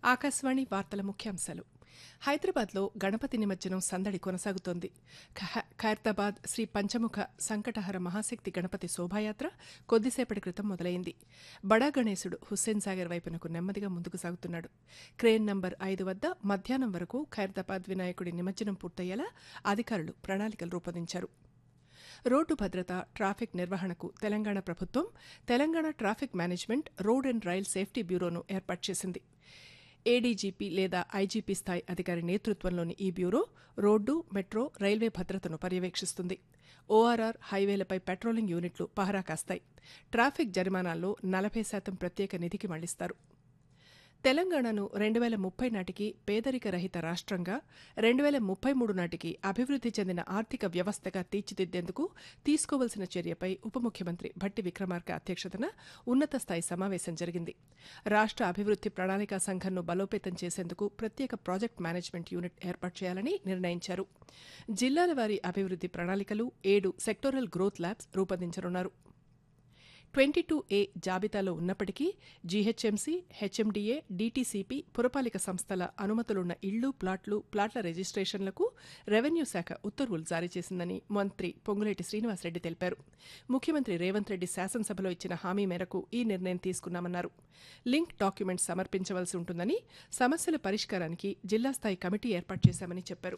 ఆకాశవాణి వార్తల ముఖ్యాంశాలు హైదరాబాద్లో గణపతి నిమజ్జనం సందడి కొనసాగుతోంది ఖ- ఖైరతాబాద్ శ్రీ పంచముఖ సంకటహర మహాశక్తి గణపతి శోభాయాత్ర కొద్దిసేపటి క్రితం మొదలైంది బడా గణేశుడు హుస్సేన్ సాగర్ వైపునకు నెమ్మదిగా ముందుకు సాగుతున్నాడు క్రేన్ నంబర్ ఐదు వద్ద మధ్యాహ్నం వరకు ఖైరతాబాద్ వినాయకుడి నిమజ్జనం పూర్తయ్యేలా అధికారులు ప్రణాళికలు రూపొందించారు రోడ్డు భద్రత ట్రాఫిక్ నిర్వహణకు తెలంగాణ ప్రభుత్వం Telangana traffic management road and rail safety బ్యూరోను ఏర్పాటు చేసింది ఏడీజీపీ లేదా ఐజీపీ స్థాయి అధికారి నేతృత్వంలోని ఈ బ్యూరో రోడ్డు మెట్రో రైల్వే భద్రతను పర్యవేక్షిస్తుంది ఓఆర్ఆర్ హైవేలపై పెట్రోలింగ్ యూనిట్లు పహరా కాస్తాయి ట్రాఫిక్ జరిమానాల్లో నలభై శాతం ప్రత్యేక నిధికి మళ్లిస్తారు తెలంగాణను రెండు వేల ముప్పై నాటికి పేదరిక రహిత రాష్ట్రంగా రెండు వేల ముప్పై మూడు నాటికి అభివృద్ధి చెందిన ఆర్థిక వ్యవస్థగా తీర్చిదిద్దేందుకు తీసుకోవలసిన చర్యపై ఉప ముఖ్యమంత్రి భట్టి విక్రమార్క అధ్యక్షతన ఉన్నత స్థాయి సమావేశం జరిగింది రాష్ట్ర అభివృద్ధి ప్రణాళికా సంఘంను బలోపేతం చేసేందుకు ప్రత్యేక ప్రాజెక్ట్ మేనేజ్మెంట్ యూనిట్ ఏర్పాటు చేయాలని నిర్ణయించారు జిల్లాల వారీ అభివృద్ధి ప్రణాళికలు ఏడు సెక్టోరల్ గ్రోత్ ల్యాబ్స్ రూపొందించనున్నారు ట్వంటీ టూ ఏ జాబితాలో ఉన్నప్పటికీ జీహెచ్ఎంసీ హెచ్ఎండిఏ డీటీసీపీ పురపాలిక సంస్థల అనుమతులున్న ఇళ్లు ప్లాట్లు ప్లాట్ల రిజిస్ట్రేషన్లకు రెవెన్యూ శాఖ ఉత్తర్వులు జారీ చేసిందని మంత్రి పొంగులేటి శ్రీనివాసరెడ్డి తెలిపారు ముఖ్యమంత్రి రేవంత్ రెడ్డి శాసనసభలో ఇచ్చిన హామీ మేరకు ఈ నిర్ణయం తీసుకున్నామన్నారు లింక్ డాక్యుమెంట్స్ సమర్పించవలసి ఉంటుందని సమస్యల పరిష్కారానికి జిల్లా స్థాయి కమిటీ ఏర్పాటు చేశామని చెప్పారు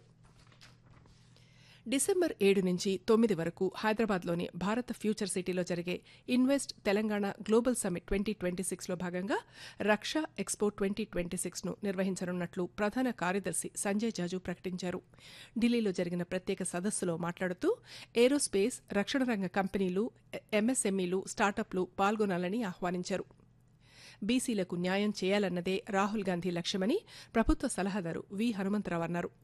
డిసెంబర్ ఏడు నుంచి తొమ్మిది వరకు హైదరాబాద్లోని భారత్ ఫ్యూచర్ సిటీలో జరిగే invest Telangana global summit twenty twenty సిక్స్లో భాగంగా రక్ష ఎక్స్పో ట్వంటీ ట్వంటీ సిక్స్ను నిర్వహించనున్నట్లు ప్రధాన కార్యదర్శి సంజయ్ జాజు ప్రకటించారు ఢిల్లీలో జరిగిన ప్రత్యేక సదస్సులో మాట్లాడుతూ ఏరోస్పేస్ రక్షణ రంగ కంపెనీలు ఎంఎస్ఎంఈలు స్టార్టప్లు పాల్గొనాలని ఆహ్వానించారు బీసీలకు న్యాయం చేయాలన్నదే రాహుల్ గాంధీ లక్ష్యమని ప్రభుత్వ సలహాదారు వి హనుమంతరావు అన్నారు